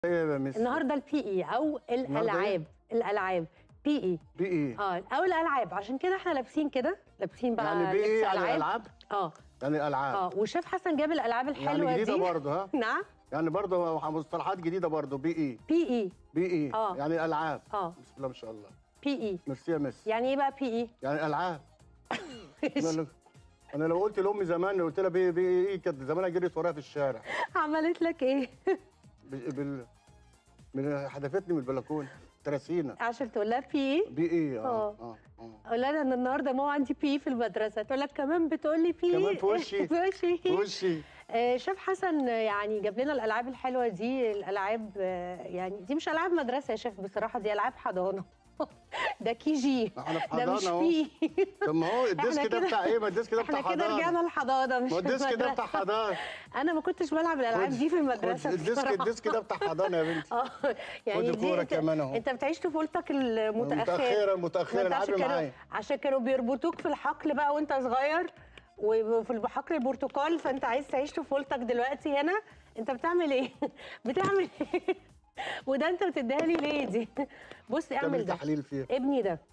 ايه يا مس النهارده البي اي او الالعاب الالعاب بي اي بي ايه اه او الالعاب عشان كده احنا لابسين كده لابسين بقى يعني بي لبس ايه يعني العاب اه يعني الالعاب اه والشيف حسن جاب الالعاب الحلوه يعني جديده دي برضه ها نعم يعني برضه مصطلحات جديده برضه بي ايه بي اي بي ايه آه. يعني العاب اه بسم الله ما شاء الله بي اي ميرسي يا مس يعني ايه بقى بي اي يعني العاب انا لو- انا لو قلت لامي زمان قلت لها بي بي ايه كانت زمانها جريت ورايا في الشارع عملت لك ايه ب- بال من حدفتني من البلكونه تراسينا عشان تقول لها بي اي بي ايه اه آه. اه اه اقول لها انا النهارده ماما عندي بي في المدرسه تقول لك كمان بتقول لي بي كمان في وشي؟ في وشي في وشي آه، شيف حسن آه، يعني جاب لنا الالعاب الحلوه دي الالعاب آه، يعني دي مش العاب مدرسه يا شيف بصراحه دي العاب حضانه ده كي جي احنا في ده مش حضانه اهو بي طب ما هو الديسك إحنا ده كده- بتاع ايه ما الديسك ده بتاع احنا كده حضانه رجعنا الحضانه مش ما هو الديسك ده المدرسة. بتاع حضانه انا ما كنتش بلعب الالعاب دي في المدرسه خد الديسك بصراحة. الديسك ده بتاع حضانه يا بنتي اه يعني خد دي الكورة انت, كمان أهو. انت بتعيش طفولتك المتاخره متاخره متاخره ما انت عشان العبي كانوا معايا عشان كانوا بيربطوك في الحقل بقى وانت صغير وفي الحقل البرتقال فانت عايز تعيش طفولتك دلوقتي هنا انت بتعمل ايه؟ بتعمل ايه؟ وده انت بتديها لي ليه دي؟ بص اعمل تعمل ده تحليل فيها ابني ده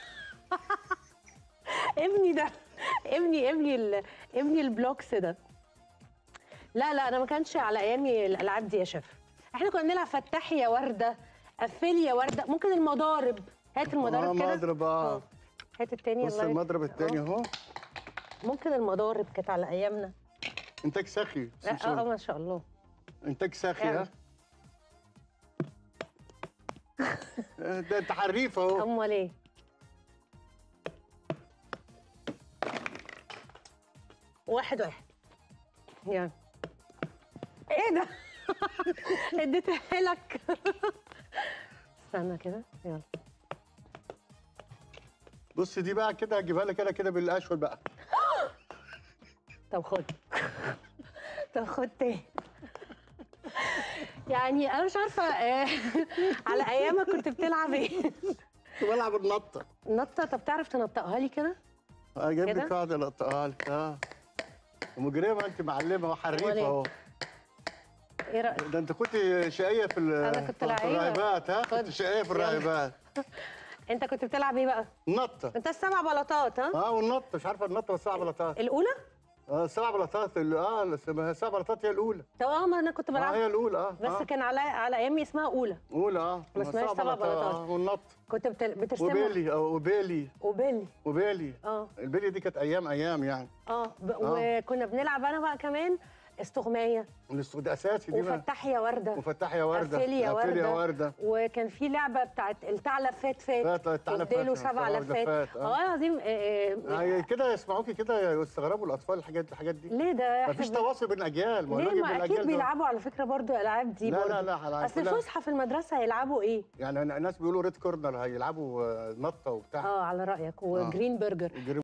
ابني ده ابني ابني ال... ابني البلوكس ده لا لا انا ما كانش على ايامي الالعاب دي يا شيف احنا كنا بنلعب فتحي يا ورده قفلي يا ورده ممكن المضارب هات اه المضارب كده مضرب اه هات التاني بص الله يك- المضرب التاني آه. اهو ممكن المضارب كانت على ايامنا انتاج سخي لا اه آه، ما شاء الله انتاج سخي يعني. ها آه، ده انت حريف اهو امال ايه واحد واحد يعني ايه ده اديتها لك استنى كده يلا بص دي بقى كده هجيبها لك كده كده بالاشول بقى طب خد طب خد تاني يعني انا مش عارفه آه، على ايامك كنت بتلعب ايه كنت بلعب النطه نطه طب تعرف تنطقها لي كده اجيب كده؟ لك واحده القطها لك اه مجرمه انت معلمه وحريفه أمال إيه؟ اهو ايه رايك ده انت كنت شقيه في ال- أنا كنت في لعيبة. الراهبات ها خد. كنت شقيه في يلا. الراهبات انت كنت بتلعب ايه بقى النطه انت السبع بلاطات ها اه والنطه مش عارفه النطه والسبع بلاطات الاولى اه السبع بلاطات اللي اه السبع السبع بلاطات هي الاولى طب اه ما انا كنت اه بلعب هي الاولى اه بس آه. كان على على ايامي اسمها اولى اولى اه ما اسمهاش سبع بلاطات. اه والنط كنت بت- بترسمها وبيلي اه وبيلي وبيلي وبيلي اه البيلي دي كانت ايام ايام يعني اه ب... وكنا بنلعب انا بقى كمان استغمايه الاستوديو ده اساسي دي بقى وفتح يا ورده وفتح يا ورده قفلي يا قفلي يا ورده ورده وكان في لعبه بتاعت الثعلب فات فات فات الثعلب فات، واديله سبع سبع لفات لفات، آه. والله العظيم آه، آه، آه، كده يسمعوكي كده يستغربوا الاطفال الحاجات الحاجات دي ليه ده احنا مفيش ب- تواصل بين الاجيال ما هو ليه الواجب ما اكيد بالأجيال ده. بيلعبوا على فكره برضو الالعاب دي لا، برضو لا، لا، هلعب اصل كلها. الفسحه في المدرسه هيلعبوا ايه يعني الناس بيقولوا ريد كورنر هيلعبوا آه، نطه وبتاع اه على رايك وجرين برجر الجري